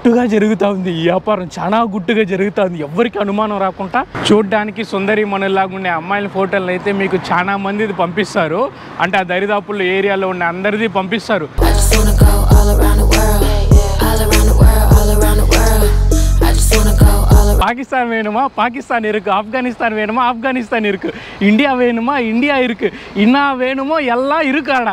గుట్టుగా జరుగుతూ ఉంది ఈ వ్యాపారం చాలా గుట్టుగా జరుగుతూ ఉంది ఎవరికి అనుమానం రాకుండా చూడడానికి సుందరి మనలాగా ఉండే అమ్మాయిల ఫోటోలను అయితే మీకు చాలా మంది పంపిస్తారు అంటే ఆ దరిదాపుల్లో ఏరియాలో ఉండే అందరిది పంపిస్తారు I just wanna go all around the world. All around the world, all around the world. I just wanna go all around. Pakistan வேணுமா பாகிஸ்தான் இருக்கு ஆப்கானிஸ்தான் வேணுமா ஆப்கானிஸ்தான் இருக்கு இந்தியா வேணுமா இந்தியா இருக்கு இன்னா வேணுமோ எல்லாம் இருக்கு ஆட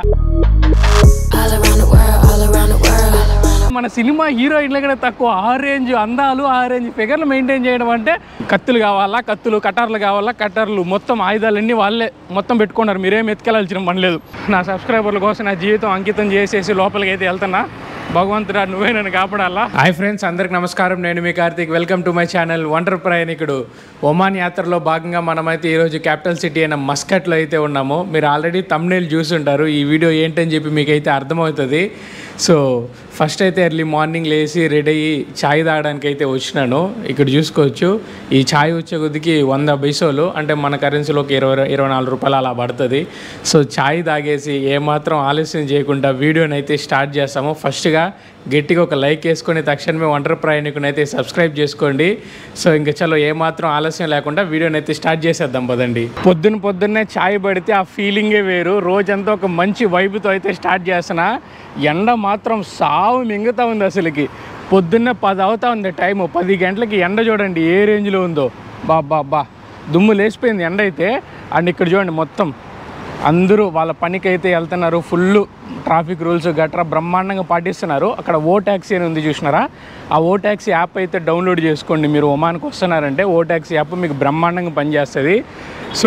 All around the world, all around the world. మన సినిమా హీరోయిన్ల కూడా తక్కువ ఆ రేంజ్ అందాలు ఆ రేంజ్ ఫిగర్లు మెయింటైన్ చేయడం అంటే కత్తులు కావాలా కత్తులు కటార్లు కావాలా కటార్లు మొత్తం ఆయుధాలన్నీ వాళ్ళే మొత్తం పెట్టుకున్నారు మీరేం ఎత్తుకెళ్ళాల్సిన పని లేదు నా సబ్స్క్రైబర్ల కోసం నా జీవితం అంకితం చేసేసి లోపలికి అయితే వెళ్తున్నా భగవంతుడా నువ్వే నన్ను కాపాడాలా హాయ్ ఫ్రెండ్స్ అందరికి నమస్కారం నేను మీ Karthik welcome to my channel వండర్ ప్రయాణికుడు ఒమాన్ యాత్రలో భాగంగా మనమైతే ఈరోజు క్యాపిటల్ సిటీ అయిన మస్కట్లో అయితే ఉన్నాము మీరు ఆల్రెడీ తమ్నేల్ చూసి ఉంటారు ఈ వీడియో ఏంటని చెప్పి మీకైతే అర్థమవుతుంది సో ఫస్ట్ అయితే ఎర్లీ మార్నింగ్ లేచి రెడీ అయ్యి ఛాయ్ తాగడానికి అయితే వచ్చినాను ఇక్కడ చూసుకోవచ్చు ఈ ఛాయ్ వచ్చే కొద్దికి వంద బైసోలు అంటే మన కరెన్సీలోకి ఇరవై ఇరవై నాలుగు రూపాయలు అలా పడుతుంది సో ఛాయ్ తాగేసి ఏమాత్రం ఆలస్యం చేయకుండా వీడియోని అయితే స్టార్ట్ చేస్తాము ఫస్ట్గా గట్టిగా ఒక లైక్ వేసుకొని తక్షణమే ఒంటరి ప్రయాణికుని అయితే సబ్స్క్రైబ్ చేసుకోండి సో ఇంకా చలో ఏమాత్రం ఆలస్యం లేకుండా వీడియోని అయితే స్టార్ట్ చేసేద్దాం పదండి పొద్దున పొద్దున్నే ఛాయ్ పడితే ఆ ఫీలింగే వేరు రోజంతా ఒక మంచి వైపుతో అయితే స్టార్ట్ చేస్తున్నా ఎండ మాత్రం సావు మింగుతా ఉంది అసలుకి పొద్దున్నే పది అవుతా ఉంది టైము పది గంటలకి ఎండ చూడండి ఏ రేంజ్లో ఉందో బా బా బా దుమ్ము లేచిపోయింది ఎండ అయితే అండ్ ఇక్కడ చూడండి మొత్తం అందరూ వాళ్ళ పనికి అయితే వెళ్తున్నారు ఫుల్ ట్రాఫిక్ రూల్స్ గట్రా బ్రహ్మాండంగా పాటిస్తున్నారు అక్కడ ఓ ట్యాక్సీ అని ఉంది చూసినారా ఆ ఓ ట్యాక్సీ యాప్ అయితే డౌన్లోడ్ చేసుకోండి మీరు ఒమాన్కి వస్తున్నారంటే ఓ ట్యాక్సీ యాప్ మీకు బ్రహ్మాండంగా పనిచేస్తుంది సో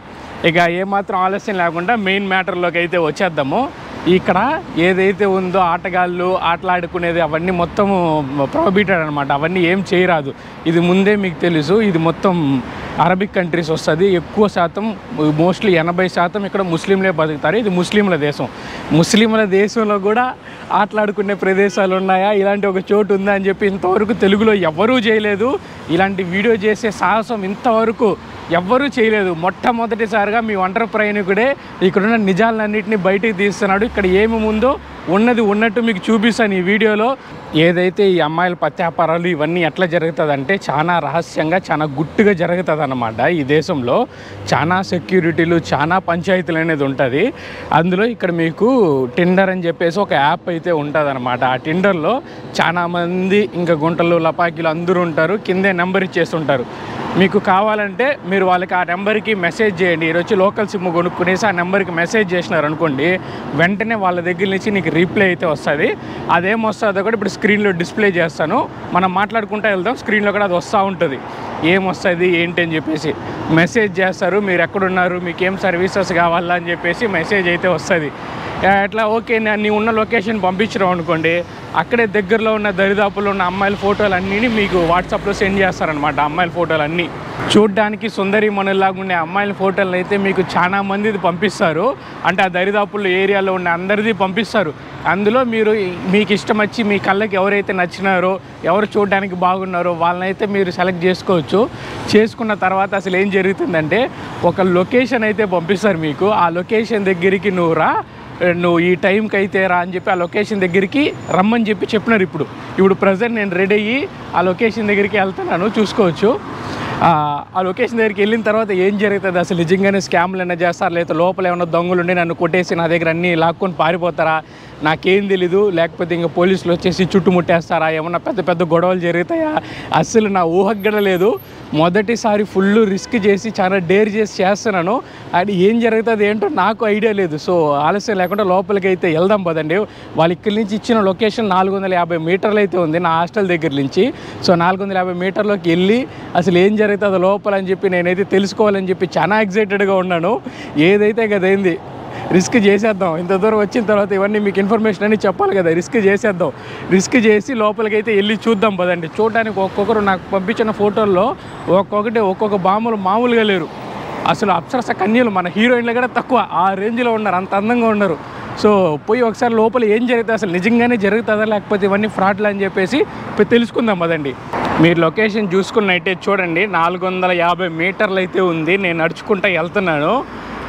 ఇక ఏమాత్రం ఆలస్యం లేకుండా మెయిన్ మ్యాటర్లోకి అయితే వచ్చేద్దాము ఇక్కడ ఏదైతే ఉందో ఆటగాళ్ళు ఆటలాడుకునేది అవన్నీ మొత్తము ప్రొహిబిటెడ్ అనమాట అవన్నీ ఏం చేయరాదు ఇది ముందే మీకు తెలుసు ఇది మొత్తం అరబిక్ కంట్రీస్ వస్తుంది ఎక్కువ శాతం మోస్ట్లీ ఎనభై శాతం ఇక్కడ ముస్లింలే బతుకుతారు ఇది ముస్లింల దేశం ముస్లింల దేశంలో కూడా ఆటలాడుకునే ప్రదేశాలు ఉన్నాయా ఇలాంటి ఒక చోటు ఉందా అని చెప్పి ఇంతవరకు తెలుగులో ఎవరూ చేయలేదు ఇలాంటి వీడియో చేసే సాహసం ఇంతవరకు ఎవ్వరూ చేయలేదు మొట్టమొదటిసారిగా మీ ఒంటరి ప్రయాణికుడే ఇక్కడున్న నిజాలన్నింటినీ బయటికి తీస్తున్నాడు ఇక్కడ ఏమి ఉందో ఉన్నది ఉన్నట్టు మీకు చూపిస్తాను ఈ వీడియోలో ఏదైతే ఈ అమ్మాయిల పత్యాపారాలు ఇవన్నీ ఎట్లా జరుగుతుంది అంటే చాలా రహస్యంగా చాలా గుట్టుగా జరుగుతుంది అనమాట ఈ దేశంలో చాలా సెక్యూరిటీలు చాలా పంచాయతీలు అనేది ఉంటుంది అందులో ఇక్కడ మీకు టిండర్ అని చెప్పేసి ఒక యాప్ అయితే ఉంటుంది అనమాట ఆ టిండర్లో చాలా మంది ఇంకా గుంటలు లపాకీలు అందరూ ఉంటారు కిందే నెంబర్ ఇచ్చేస్తుంటారు మీకు కావాలంటే మీరు వాళ్ళకి ఆ నెంబర్కి మెసేజ్ చేయండి ఈరోజు వచ్చి లోకల్ సిమ్ కొనుక్కునేసి ఆ నెంబర్కి మెసేజ్ చేసినారు అనుకోండి వెంటనే వాళ్ళ దగ్గర నుంచి నీకు రీప్లై అయితే వస్తుంది అదేం వస్తుందో కూడా ఇప్పుడు స్క్రీన్లో డిస్ప్లే చేస్తాను మనం మాట్లాడుకుంటూ వెళ్దాం స్క్రీన్లో కూడా అది వస్తూ ఉంటుంది ఏం వస్తుంది ఏంటి అని చెప్పేసి మెసేజ్ చేస్తారు మీరు ఎక్కడున్నారు మీకు ఏం సర్వీసెస్ కావాలా అని చెప్పేసి మెసేజ్ అయితే వస్తుంది అట్లా ఓకే నీ ఉన్న లొకేషన్ పంపించడం అనుకోండి అక్కడే దగ్గరలో ఉన్న దరిదాపుల్లో ఉన్న అమ్మాయిల ఫోటోలు అన్నీ మీకు వాట్సాప్లో సెండ్ చేస్తారనమాట అమ్మాయిల ఫోటోలు అన్నీ చూడ్డానికి సుందరి మనలాగా ఉండే అమ్మాయిల ఫోటోలను అయితే మీకు చాలా మంది పంపిస్తారు అంటే ఆ దరిదాపుల్లో ఏరియాలో ఉన్న అందరిది పంపిస్తారు అందులో మీరు మీకు ఇష్టం వచ్చి మీ కళ్ళకి ఎవరైతే నచ్చినారో ఎవరు చూడడానికి బాగున్నారో వాళ్ళనైతే మీరు సెలెక్ట్ చేసుకోవచ్చు చేసుకున్న తర్వాత అసలు ఏం జరుగుతుందంటే ఒక లొకేషన్ అయితే పంపిస్తారు మీకు ఆ లొకేషన్ దగ్గరికి నువ్వు రా నువ్వు ఈ టైంకి అయితే రా అని చెప్పి ఆ లొకేషన్ దగ్గరికి రమ్మని చెప్పి చెప్పినారు ఇప్పుడు ఇప్పుడు ప్రజెంట్ నేను రెడీ అయ్యి ఆ లొకేషన్ దగ్గరికి వెళ్తున్నాను చూసుకోవచ్చు ఆ ఆ లొకేషన్ దగ్గరికి వెళ్ళిన తర్వాత ఏం జరుగుతుంది అసలు నిజంగానే స్కామ్లు ఏమైనా చేస్తారు లేదా లోపల ఏమైనా దొంగలు ఉండి నన్ను కొట్టేసి నా దగ్గర అన్నీ లాక్కొని పారిపోతారా నాకేం తెలీదు లేకపోతే ఇంకా పోలీసులు వచ్చేసి చుట్టుముట్టేస్తారా ఏమన్నా పెద్ద పెద్ద గొడవలు జరుగుతాయా అస్సలు నా ఊహకు కూడా లేదు మొదటిసారి ఫుల్ రిస్క్ చేసి చాలా డేర్ చేసి చేస్తున్నాను అది ఏం జరుగుతుంది ఏంటో నాకు ఐడియా లేదు సో ఆలస్యం లేకుండా లోపలికి అయితే వెళ్దాం పదండి వాళ్ళు ఇక్కడి నుంచి ఇచ్చిన లొకేషన్ నాలుగు వందల యాభై మీటర్లు అయితే ఉంది నా హాస్టల్ దగ్గర నుంచి సో నాలుగు వందల యాభై మీటర్లోకి వెళ్ళి అసలు ఏం జరుగుతుందో లోపల అని చెప్పి నేనైతే తెలుసుకోవాలని చెప్పి చాలా ఎగ్జైటెడ్గా ఉన్నాను ఏదైతే కదైంది రిస్క్ చేసేద్దాం ఇంత దూరం వచ్చిన తర్వాత ఇవన్నీ మీకు ఇన్ఫర్మేషన్ అని చెప్పాలి కదా రిస్క్ చేసేద్దాం రిస్క్ చేసి లోపలికి అయితే వెళ్ళి చూద్దాం పదండి చూడడానికి ఒక్కొక్కరు నాకు పంపించిన ఫోటోల్లో ఒక్కొక్కటి ఒక్కొక్క బాములు మామూలుగా లేరు అసలు అప్సరస కన్యలు మన హీరోయిన్లు కూడా తక్కువ ఆ రేంజ్లో ఉన్నారు అంత అందంగా ఉన్నారు సో పోయి ఒకసారి లోపల ఏం జరుగుతుంది అసలు నిజంగానే జరుగుతుందా లేకపోతే ఇవన్నీ ఫ్రాడ్లు అని చెప్పేసి పోయి తెలుసుకుందాం పదండి మీరు లొకేషన్ చూసుకున్నట్టే చూడండి నాలుగు వందల యాభై మీటర్లు అయితే ఉంది నేను నడుచుకుంటూ వెళ్తున్నాను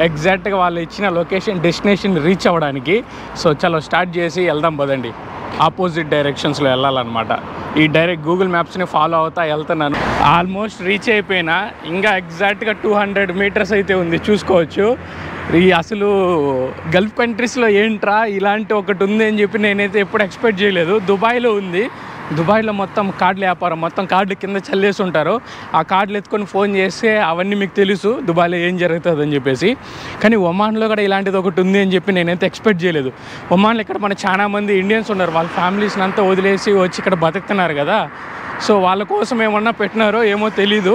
ఎగ్జాక్ట్గా వాళ్ళు ఇచ్చిన లొకేషన్ డెస్టినేషన్ రీచ్ అవ్వడానికి సో చలో స్టార్ట్ చేసి వెళ్దాం పదండి ఆపోజిట్ డైరెక్షన్స్లో వెళ్ళాలన్నమాట ఈ డైరెక్ట్ గూగుల్ మ్యాప్స్ని ఫాలో అవుతా వెళ్తున్నాను ఆల్మోస్ట్ రీచ్ అయిపోయినా ఇంకా ఎగ్జాక్ట్గా టూ హండ్రెడ్ మీటర్స్ అయితే ఉంది చూసుకోవచ్చు ఈ అసలు గల్ఫ్ కంట్రీస్లో ఏంట్రా ఇలాంటి ఒకటి ఉంది అని చెప్పి నేనైతే ఎప్పుడు ఎక్స్పెక్ట్ చేయలేదు దుబాయ్లో ఉంది దుబాయ్లో మొత్తం కార్డుల వ్యాపారం మొత్తం కార్డులు కింద చల్లేసి ఉంటారు ఆ కార్డులు ఎత్తుకొని ఫోన్ చేస్తే అవన్నీ మీకు తెలుసు దుబాయ్లో ఏం జరుగుతుంది అని చెప్పేసి కానీ ఒమాన్లో కూడా ఇలాంటిది ఒకటి ఉంది అని చెప్పి నేనైతే ఎక్స్పెక్ట్ చేయలేదు ఒమాన్లో ఇక్కడ మన చాలా మంది ఇండియన్స్ ఉన్నారు వాళ్ళ ఫ్యామిలీస్ని అంతా వదిలేసి వచ్చి ఇక్కడ బతుకుతున్నారు కదా సో వాళ్ళ కోసం ఏమన్నా పెట్టినారో ఏమో తెలీదు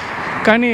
కానీ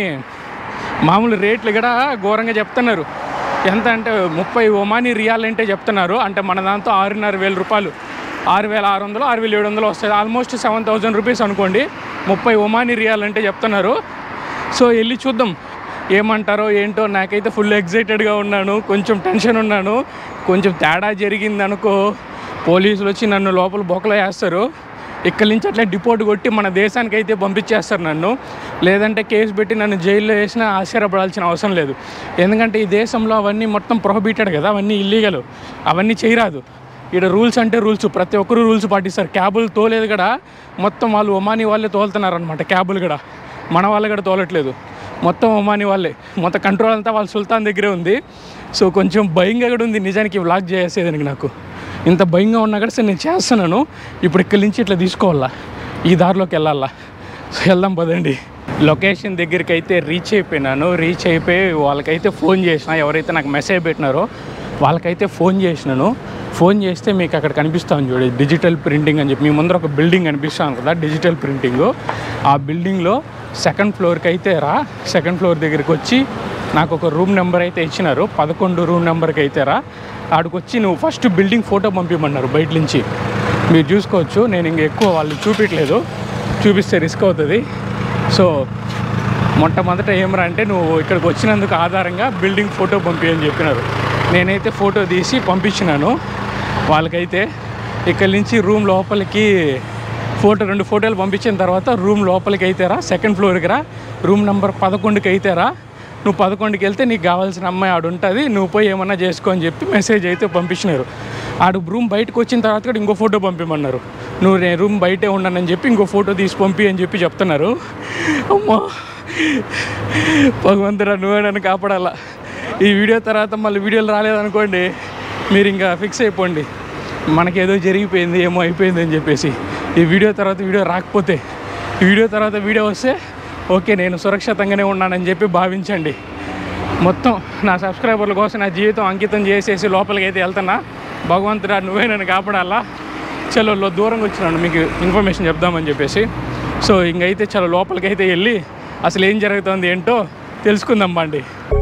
మామూలు రేట్లు కూడా ఘోరంగా చెప్తున్నారు ఎంత అంటే ముప్పై ఒమానీ రియాల్ అంటే చెప్తున్నారు అంటే మన దాంతో ఆరున్నర వేల రూపాయలు ఆరు వేల ఆరు వందలు ఆరు వేల ఏడు వందలు వస్తుంది ఆల్మోస్ట్ సెవెన్ థౌజండ్ రూపీస్ అనుకోండి ముప్పై ఒమానీ రియాల్ అంటే చెప్తున్నారు సో వెళ్ళి చూద్దాం ఏమంటారో ఏంటో నాకైతే ఫుల్ ఎగ్జైటెడ్గా ఉన్నాను కొంచెం టెన్షన్ ఉన్నాను కొంచెం తేడా జరిగింది అనుకో పోలీసులు వచ్చి నన్ను లోపల బొక్కలో వేస్తారు ఇక్కడి నుంచి అట్లా డిపోర్ట్ కొట్టి మన దేశానికి అయితే పంపించేస్తారు నన్ను లేదంటే కేసు పెట్టి నన్ను జైల్లో వేసినా ఆశ్చర్యపడాల్సిన అవసరం లేదు ఎందుకంటే ఈ దేశంలో అవన్నీ మొత్తం ప్రొహిబిటెడ్ కదా అవన్నీ ఇల్లీగల్ అవన్నీ చేయరాదు ఇక్కడ రూల్స్ అంటే రూల్స్ ప్రతి ఒక్కరు రూల్స్ పాటిస్తారు క్యాబులు తోలేదు కూడా మొత్తం వాళ్ళు ఒమానీ వాళ్ళే తోలుతున్నారు అనమాట క్యాబులు కూడా మన వాళ్ళు కూడా తోలట్లేదు మొత్తం ఒమానీ వాళ్ళే మొత్తం కంట్రోల్ అంతా వాళ్ళ సుల్తాన్ దగ్గరే ఉంది సో కొంచెం భయంగా కూడా ఉంది నిజానికి వ్లాగ్ చేసేదానికి నాకు ఇంత భయంగా ఉన్నా కూడా సరే నేను చేస్తున్నాను ఇప్పుడు ఇక్కడి నుంచి ఇట్లా తీసుకోవాలా ఈ దారిలోకి వెళ్ళాలా సో వెళ్దాం పదండి లొకేషన్ దగ్గరికి అయితే రీచ్ అయిపోయినాను రీచ్ అయిపోయి వాళ్ళకైతే ఫోన్ చేసిన ఎవరైతే నాకు మెసేజ్ పెట్టినారో వాళ్ళకైతే ఫోన్ చేసినాను ఫోన్ చేస్తే మీకు అక్కడ కనిపిస్తాను చూడండి డిజిటల్ ప్రింటింగ్ అని చెప్పి మీ ముందర ఒక బిల్డింగ్ కనిపిస్తాను కదా డిజిటల్ ప్రింటింగ్ ఆ బిల్డింగ్లో సెకండ్ ఫ్లోర్కి అయితే రా సెకండ్ ఫ్లోర్ దగ్గరికి వచ్చి నాకు ఒక రూమ్ నెంబర్ అయితే ఇచ్చినారు పదకొండు రూమ్ నెంబర్కి అయితే రా ఆడికి వచ్చి నువ్వు ఫస్ట్ బిల్డింగ్ ఫోటో పంపించమన్నారు బయట నుంచి మీరు చూసుకోవచ్చు నేను ఇంక ఎక్కువ వాళ్ళు చూపించలేదు చూపిస్తే రిస్క్ అవుతుంది సో మొట్టమొదట ఏమరా అంటే నువ్వు ఇక్కడికి వచ్చినందుకు ఆధారంగా బిల్డింగ్ ఫోటో పంపి అని చెప్పినారు నేనైతే ఫోటో తీసి పంపించినాను వాళ్ళకైతే ఇక్కడి నుంచి రూమ్ లోపలికి ఫోటో రెండు ఫోటోలు పంపించిన తర్వాత రూమ్ లోపలికి అయితే రా సెకండ్ ఫ్లోర్కి రా రూమ్ నెంబర్ పదకొండుకి అయితే రా నువ్వు పదకొండుకి వెళ్తే నీకు కావాల్సిన అమ్మాయి ఆడు ఉంటుంది నువ్వు పోయి ఏమన్నా చేసుకో అని చెప్పి మెసేజ్ అయితే పంపించినారు ఆడు రూమ్ బయటకు వచ్చిన తర్వాత కూడా ఇంకో ఫోటో పంపిమన్నారు నువ్వు నేను రూమ్ బయటే ఉన్నానని చెప్పి ఇంకో ఫోటో తీసి పంపి అని చెప్పి చెప్తున్నారు అమ్మా భగవంతుడా నువ్వే నన్ను కాపాడాలా ఈ వీడియో తర్వాత మళ్ళీ వీడియోలు రాలేదనుకోండి మీరు ఇంకా ఫిక్స్ అయిపోండి మనకేదో జరిగిపోయింది ఏమో అయిపోయింది అని చెప్పేసి ఈ వీడియో తర్వాత వీడియో రాకపోతే ఈ వీడియో తర్వాత వీడియో వస్తే ఓకే నేను సురక్షితంగానే ఉన్నానని చెప్పి భావించండి మొత్తం నా సబ్స్క్రైబర్ల కోసం నా జీవితం అంకితం చేసేసి లోపలికి అయితే వెళ్తున్నా భగవంతుడా నువ్వే నన్ను కాపాడాలా చలో లో- దూరంగా వచ్చినాను మీకు ఇన్ఫర్మేషన్ చెప్దామని చెప్పేసి సో ఇంకైతే చలో లోపలికి అయితే వెళ్ళి అసలు ఏం జరుగుతుంది ఏంటో తెలుసుకుందాం బాండి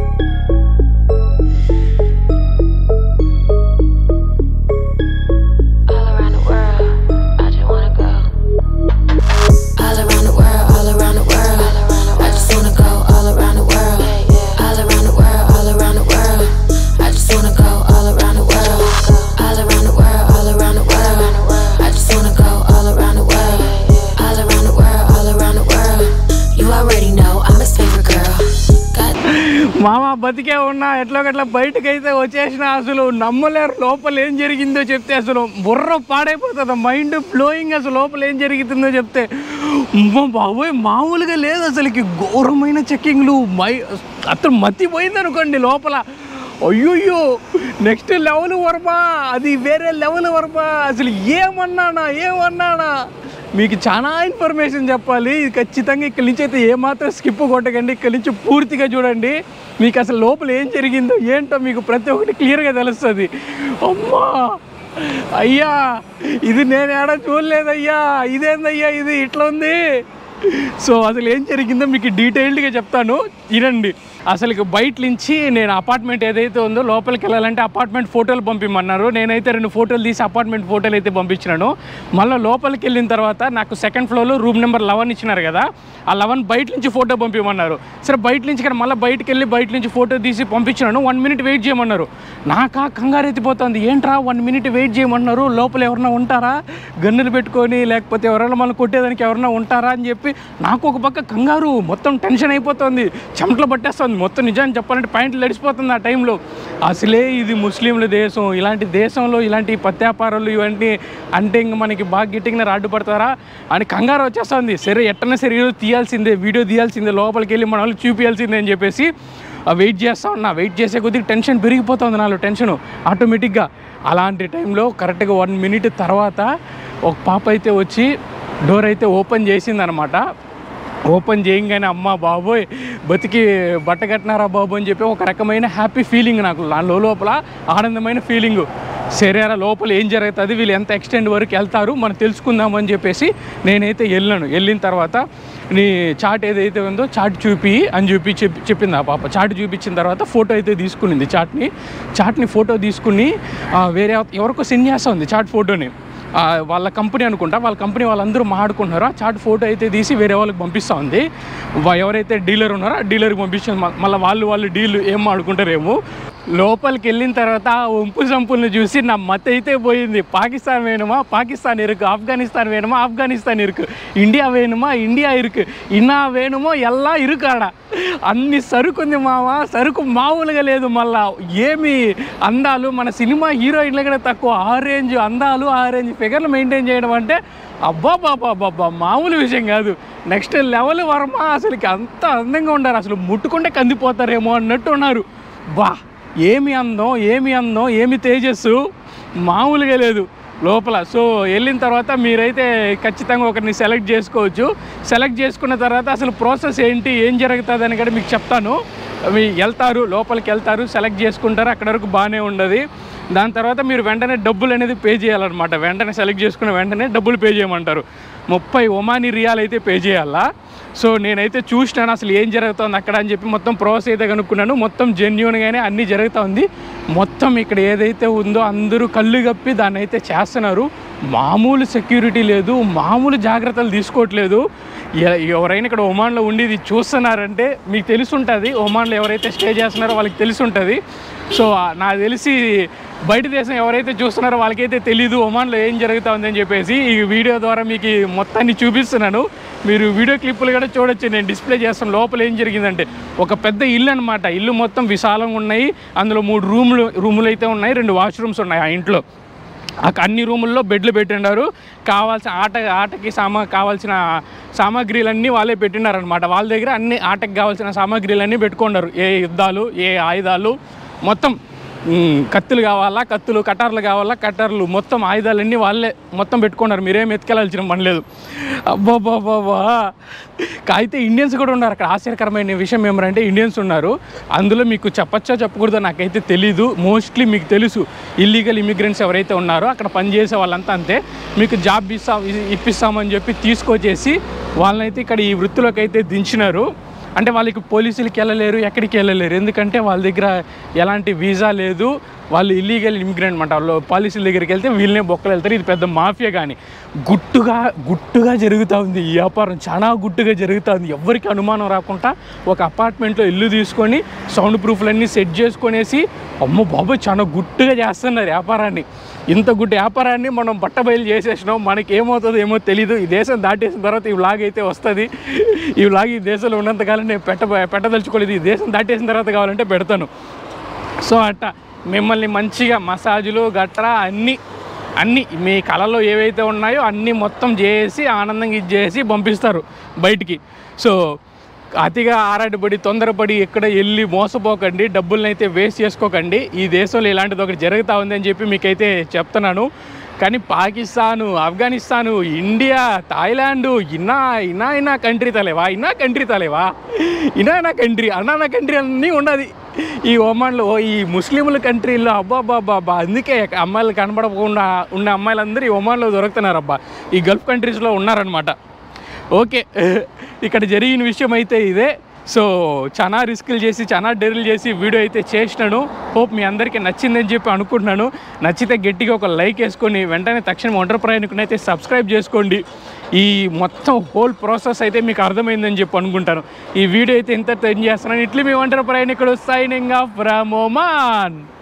All around the world, I just wanna go. All around the world, all around the world. I just wanna go all around the world. All around the world, all around the world. I just wanna go all around the world. All around the world, all around the world. I just wanna go all around the world. All around the world, all around the world. You already know I'm his favorite girl. God మామ బతికే ఉన్నా ఎట్లా గట్లా బయటకు అయితే వచ్చేసిన అసలు నమ్మలేరు లోపల ఏం జరిగిందో చెప్తే అసలు బుర్ర పాడైపోతుంది మైండ్ బ్లోయింగ్ అసలు లోపల ఏం జరుగుతుందో చెప్తే అమ్మో బాబోయ్ మామూలుగా లేదు అసలుకి ఘోరమైన చెక్కింగ్లు మై అతను మతిపోయింది అనుకోండి లోపల అయ్యోయ్యో నెక్స్ట్ లెవెల్ వర్మా అది వేరే లెవెల్ వర్మా అసలు ఏమన్నానా ఏమన్నానా మీకు చాలా ఇన్ఫర్మేషన్ చెప్పాలి ఇది ఖచ్చితంగా ఇక్కడి నుంచి అయితే ఏమాత్రం స్కిప్ కొట్టకండి ఇక్కడి నుంచి పూర్తిగా చూడండి మీకు అసలు లోపల ఏం జరిగిందో ఏంటో మీకు ప్రతి ఒక్కటి క్లియర్గా తెలుస్తుంది అమ్మా అయ్యా ఇది నేను ఏడ చూడలేదయ్యా ఇదేందయ్యా ఇది ఇట్లా ఉంది సో అసలు ఏం జరిగిందో మీకు డీటెయిల్డ్గా చెప్తాను వినండి అసలు బయట నుంచి నేను అపార్ట్మెంట్ ఏదైతే ఉందో లోపలికి వెళ్ళాలంటే అపార్ట్మెంట్ ఫోటోలు పంపిమన్నారు నేనైతే రెండు ఫోటోలు తీసి అపార్ట్మెంట్ ఫోటోలు అయితే పంపించినాను మళ్ళీ లోపలికి వెళ్ళిన తర్వాత నాకు సెకండ్ ఫ్లోర్లో రూమ్ నెంబర్ లెవెన్ ఇచ్చినారు కదా ఆ లెవెన్ బయట నుంచి ఫోటో పంపిమన్నారు సరే బయట నుంచి ఇక్కడ మళ్ళీ బయటకు వెళ్ళి బయట నుంచి ఫోటో తీసి పంపించినాను వన్ మినిట్ వెయిట్ చేయమన్నారు నాకా కంగారు ఎత్తిపోతుంది ఏంట్రా వన్ మినిట్ వెయిట్ చేయమన్నారు లోపల ఎవరన్నా ఉంటారా గన్నులు పెట్టుకొని లేకపోతే ఎవరైనా మళ్ళీ కొట్టేదానికి ఎవరన్నా ఉంటారా అని చెప్పి నాకు ఒక పక్క కంగారు మొత్తం టెన్షన్ అయిపోతుంది చెమటలు పట్టేస్తుంది తడిసిపోతుంది మొత్తం నిజాన్ని చెప్పాలంటే పాయింట్లు తడిసిపోతుంది ఆ టైంలో అసలే ఇది ముస్లింల దేశం ఇలాంటి దేశంలో ఇలాంటి పత్యాపారాలు ఇవన్నీ అంటే ఇంక మనకి బాగా గిట్టిగా రాడ్డు పడతారా అని కంగారు వచ్చేస్తుంది సరే ఎట్టనే సరే ఈరోజు తీయాల్సిందే వీడియో తీయాల్సిందే లోపలికి వెళ్ళి మన వాళ్ళు చూపించాల్సిందే అని చెప్పేసి వెయిట్ చేస్తా ఉన్నా వెయిట్ చేసే కొద్దిగా టెన్షన్ పెరిగిపోతుంది నాలో టెన్షన్ ఆటోమేటిక్గా అలాంటి టైంలో కరెక్ట్గా వన్ మినిట్ తర్వాత ఒక పాప అయితే వచ్చి డోర్ అయితే ఓపెన్ చేసిందనమాట ఓపెన్ చేయగానే అమ్మ బాబోయ్ బతికి బట్ట కట్టినారా బాబు అని చెప్పి ఒక రకమైన హ్యాపీ ఫీలింగ్ నాకు నా లోపల ఆనందమైన ఫీలింగ్ శరీర లోపల ఏం జరుగుతుంది వీళ్ళు ఎంత ఎక్స్టెండ్ వరకు వెళ్తారు మనం తెలుసుకుందామని చెప్పేసి నేనైతే వెళ్ళాను వెళ్ళిన తర్వాత నీ చాట్ ఏదైతే ఉందో చాట్ చూపి అని చూపి చెప్పి చెప్పింది ఆ పాప చాట్ చూపించిన తర్వాత ఫోటో అయితే తీసుకునింది చాట్ని చాట్ని ఫోటో తీసుకుని ఆ, వేరే ఎవరికో సెండ్ చేస్తా ఉంది చాట్ ఫోటోని ఆ, వాళ్ళ కంపెనీ అనుకుంటా వాళ్ళ కంపెనీ వాళ్ళందరూ మాట్లాడుకుంటున్నారో ఆ చాట్ ఫోటో అయితే తీసి వేరే వాళ్ళకి పంపిస్తూ ఉంది వా- ఎవరైతే డీలర్ ఉన్నారో ఆ డీలర్కి పంపించింది మ- మళ్ళీ వాళ్ళు వాళ్ళు డీల్ ఏం ఆడుకుంటారేమో లోపలికి వెళ్ళిన తర్వాత ఆ వంపు సంపుల్ని చూసి నా మత అయితే పోయింది పాకిస్తాన్ వేணுమా పాకిస్తాన్ ఇరుకు ఆఫ్ఘనిస్తాన్ వేணுమా ఆఫ్ఘనిస్తాన్ ఇరుకు ఇండియా వేணுమా ఇండియా ఇరుకు ఇన్నా వేணுమో ఎల్లా ఇరుకు ఆడ అన్ని సరుకు ఉంది మావా సరుకు మామూలుగా లేదు మళ్ళా ఏమి అందాలు మన సినిమా హీరోయిన్ల కూడా తక్కువ ఆ రేంజ్ అందాలు ఆ రేంజ్ ఫిగర్లు మెయింటైన్ చేయడం అంటే అబ్బా బాబా బాబా మామూలు విషయం కాదు నెక్స్ట్ లెవెల్ వర్మ అసలుకి అంత అందంగా ఉండారు అసలు ముట్టుకుంటే కందిపోతారేమో అన్నట్టు ఉన్నారు బా ఏమి అందం ఏమి అందం ఏమి తేజస్సు మామూలుగా లేదు లోపల సో వెళ్ళిన తర్వాత మీరైతే ఖచ్చితంగా ఒకరిని సెలెక్ట్ చేసుకోవచ్చు సెలెక్ట్ చేసుకున్న తర్వాత అసలు ప్రాసెస్ ఏంటి ఏం జరుగుతుంది అని కూడా మీకు చెప్తాను మీ వెళ్తారు లోపలికి వెళ్తారు సెలెక్ట్ చేసుకుంటారు అక్కడ వరకు బాగానే ఉండదు దాని తర్వాత మీరు వెంటనే డబ్బులు అనేది పే చేయాలన్నమాట వెంటనే సెలెక్ట్ చేసుకున్న వెంటనే డబ్బులు పే చేయమంటారు ముప్పై ఒమాని రియాల్ అయితే పే చేయాలా సో నేనైతే చూసినాను అసలు ఏం జరుగుతుంది అక్కడ అని చెప్పి మొత్తం ప్రాసెస్ అయితే కనుక్కున్నాను మొత్తం జెన్యున్గానే అన్నీ జరుగుతూ ఉంది మొత్తం ఇక్కడ ఏదైతే ఉందో అందరూ కళ్ళు కప్పి దాన్ని అయితే చేస్తున్నారు మామూలు సెక్యూరిటీ లేదు మామూలు జాగ్రత్తలు తీసుకోవట్లేదు ఎ- ఎవరైనా ఇక్కడ ఒమాన్లో ఉండి ఇది చూస్తున్నారంటే మీకు తెలిసి ఉంటుంది ఒమాన్లో ఎవరైతే స్టే చేస్తున్నారో వాళ్ళకి తెలిసి ఉంటుంది సో ఆ, నాకు తెలిసి బయట దేశం ఎవరైతే చూస్తున్నారో వాళ్ళకైతే తెలీదు ఒమాన్లో ఏం జరుగుతా ఉందని చెప్పేసి ఈ వీడియో ద్వారా మీకు ఈ మొత్తాన్ని చూపిస్తున్నాను మీరు వీడియో క్లిప్పులు కూడా చూడొచ్చు నేను డిస్ప్లే చేస్తాను లోపల ఏం జరిగిందంటే ఒక పెద్ద ఇల్లు అనమాట ఇల్లు మొత్తం విశాలంగా ఉన్నాయి అందులో మూడు రూములు రూములు అయితే ఉన్నాయి రెండు వాష్రూమ్స్ ఉన్నాయి ఆ ఇంట్లో ఆ అన్ని రూముల్లో బెడ్లు పెట్టిండారు కావాల్సిన ఆట ఆటకి సామా కావాల్సిన సామాగ్రిలన్నీ వాళ్ళే పెట్టినారనమాట వాళ్ళ దగ్గర అన్ని ఆటకి కావాల్సిన సామాగ్రిలన్నీ పెట్టుకున్నారు ఏ యుద్ధాలు ఏ ఆయుధాలు మొత్తం ఉమ్, కత్తులు కావాలా కత్తులు కటార్లు కావాలా కటార్లు మొత్తం ఆయుధాలన్నీ వాళ్ళే మొత్తం పెట్టుకున్నారు మీరేం ఎత్తుకెళ్ళాల్సిన పని లేదు అబ్బాబాబా అయితే ఇండియన్స్ కూడా ఉన్నారు అక్కడ ఆశ్చర్యకరమైన విషయం ఏమంటే ఇండియన్స్ ఉన్నారు అందులో మీకు చెప్పచ్చా చెప్పకూడదో నాకైతే తెలీదు మోస్ట్లీ మీకు తెలుసు ఇల్లీగల్ ఇమిగ్రెంట్స్ ఎవరైతే ఉన్నారో అక్కడ పనిచేసే వాళ్ళంతా అంతే మీకు జాబ్ ఇస్తాం ఇది ఇప్పిస్తామని చెప్పి తీసుకొచ్చేసి వాళ్ళనైతే ఇక్కడ ఈ వృత్తిలోకి అయితే దించినారు అంటే వాళ్ళకి పోలీసులకి వెళ్ళలేరు ఎక్కడికి వెళ్ళలేరు ఎందుకంటే వాళ్ళ దగ్గర ఎలాంటి వీసా లేదు వాళ్ళు ఇల్లీగల్ ఇమిగ్రెంట్ అనమాట వాళ్ళు పోలీసుల దగ్గరికి వెళ్తే వీళ్ళనే బొక్కలు వెళ్తారు ఇది పెద్ద మాఫియా కానీ గుట్టుగా గుట్టుగా జరుగుతూ ఉంది ఈ వ్యాపారం చాలా గుట్టుగా జరుగుతూ ఉంది ఎవరికి అనుమానం రాకుండా ఒక అపార్ట్మెంట్లో ఇల్లు తీసుకొని సౌండ్ ప్రూఫ్లన్నీ సెట్ చేసుకొనేసి అమ్మో బాబోయ్ చాలా గుట్టుగా చేస్తున్నారు వ్యాపారాన్ని ఇంత గుడ్డి వ్యాపారాన్ని మనం బట్ట బయలు చేసేసినాం మనకి ఏమవుతుందో ఏమో తెలీదు ఈ దేశం దాటేసిన తర్వాత ఈ వ్లాగ్ అయితే వస్తుంది ఈ వ్లాగ్ ఈ దేశంలో ఉన్నంతకాలం నేను పెట్ట పెట్టదలుచుకోలేదు ఈ దేశం దాటేసిన తర్వాత కావాలంటే పెడతాను సో అట్ట మిమ్మల్ని మంచిగా మసాజులు గట్రా అన్నీ అన్నీ మీ కళలో ఏవైతే ఉన్నాయో అన్నీ మొత్తం చేసి ఆనందంగా ఇది చేసి పంపిస్తారు బయటికి సో అతిగా ఆరాటపడి తొందరపడి ఎక్కడ వెళ్ళి మోసపోకండి డబ్బులను అయితే వేస్ట్ చేసుకోకండి ఈ దేశంలో ఇలాంటిది ఒకటి జరుగుతూ ఉంది అని చెప్పి మీకైతే చెప్తున్నాను కానీ పాకిస్తాను ఆఫ్ఘనిస్తాను ఇండియా థాయిలాండ్ ఇన్నా ఇన్నా ఇన్నా కంట్రీ తలేవా ఇన్నా కంట్రీ తలేవా ఇనా నా కంట్రీ అన్నా నా కంట్రీ అన్నీ ఉన్నది ఈ ఒమాన్లో ఈ ముస్లింల కంట్రీలో అబ్బా అబ్బా అబ్బా అబ్బా అందుకే అమ్మాయిలు కనబడకుండా ఉన్న అమ్మాయిలందరూ ఈ ఒమాన్లో దొరుకుతున్నారు అబ్బా ఈ గల్ఫ్ కంట్రీస్లో ఉన్నారనమాట ఓకే ఇక్కడ జరిగిన విషయం అయితే ఇదే సో చాలా రిస్కులు చేసి చాలా డెరీలు చేసి వీడియో అయితే చేసినాను హోప్ మీ అందరికీ నచ్చిందని చెప్పి అనుకుంటున్నాను నచ్చితే గట్టిగా ఒక లైక్ వేసుకొని వెంటనే తక్షణం ఒంటరి ప్రయాణికుని అయితే సబ్స్క్రైబ్ చేసుకోండి ఈ మొత్తం హోల్ ప్రాసెస్ అయితే మీకు అర్థమైందని చెప్పి అనుకుంటాను ఈ వీడియో అయితే ఇంత చేస్తున్నాను ఇట్లా మీ ఒంటరి ప్రయాణికుడు సైనింగ్ ఆఫ్ ఫ్రమ్ ఒమాన్